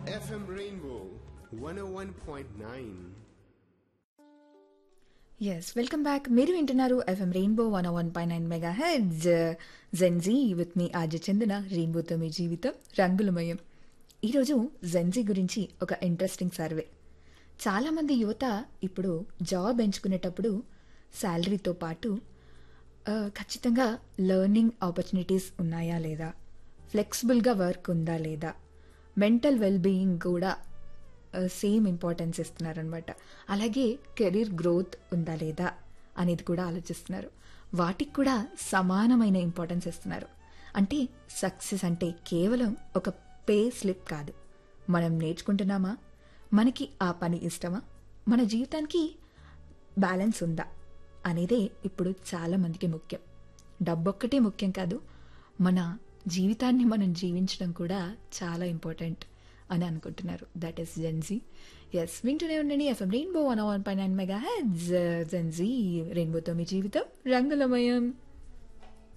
FM Rainbow 101.9. Yes welcome back మీరు వింటున్నారు FM Rainbow one one పై nine mega heads gen Z with మీ RJ Chandana రెయిన్బోతో మీ జీవితం రంగులమయం ఈరోజు జెన్జీ గురించి ఒక ఇంట్రెస్టింగ్ సర్వే చాలామంది యువత ఇప్పుడు జాబ్ ఎంచుకునేటప్పుడు శాలరీతో పాటు ఆ, ఖచ్చితంగా లెర్నింగ్ ఆపర్చునిటీస్ ఉన్నాయా లేదా ఫ్లెక్సిబుల్గా వర్క్ ఉందా లేదా మెంటల్ వెల్బీయింగ్ కూడా సేమ్ ఇంపార్టెన్స్ ఇస్తున్నారనమాట అలాగే కెరీర్ గ్రోత్ ఉందా లేదా అనేది కూడా ఆలోచిస్తున్నారు వాటికి కూడా సమానమైన ఇంపార్టెన్స్ ఇస్తున్నారు అంటే సక్సెస్ అంటే కేవలం ఒక పే స్లిప్ కాదు మనం నేర్చుకుంటున్నామా మనకి ఆ పని ఇష్టమా మన జీవితానికి బ్యాలెన్స్ ఉందా అనేదే ఇప్పుడు చాలా మందికి ముఖ్యం డబ్బొక్కటే ముఖ్యం కాదు మన జీవితాన్ని మనం జీవించడం కూడా చాలా ఇంపార్టెంట్ అని అనుకుంటున్నారు దట్ ఈస్ జెన్జీ ఎస్ వింటూనే ఉండండి ఎఫ్ఎం రెయిన్బో వన్ వన్ పై నైన్ మెగా హెడ్స్ జెన్జీ రెయిన్బోతో మీ జీవితం రంగులమయం